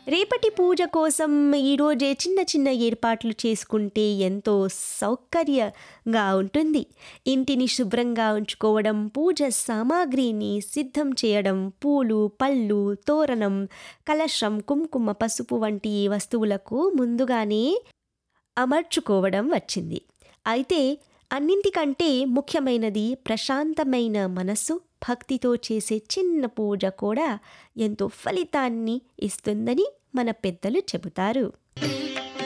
రేపటి పూజ కోసం ఈరోజే చిన్న చిన్న ఏర్పాట్లు చేసుకుంటే ఎంతో సౌకర్యంగా ఉంటుంది ఇంటిని శుభ్రంగా ఉంచుకోవడం పూజ సామాగ్రిని సిద్ధం చేయడం పూలు పళ్ళు తోరణం కలశం కుంకుమ పసుపు వంటి వస్తువులకు ముందుగానే అమర్చుకోవడం వచ్చింది అయితే అన్నింటికంటే ముఖ్యమైనది ప్రశాంతమైన మనస్సు భక్తితో చేసే చిన్న పూజ కూడా ఎంతో ఫలితాన్ని ఇస్తుందని మన పెద్దలు చెబుతారు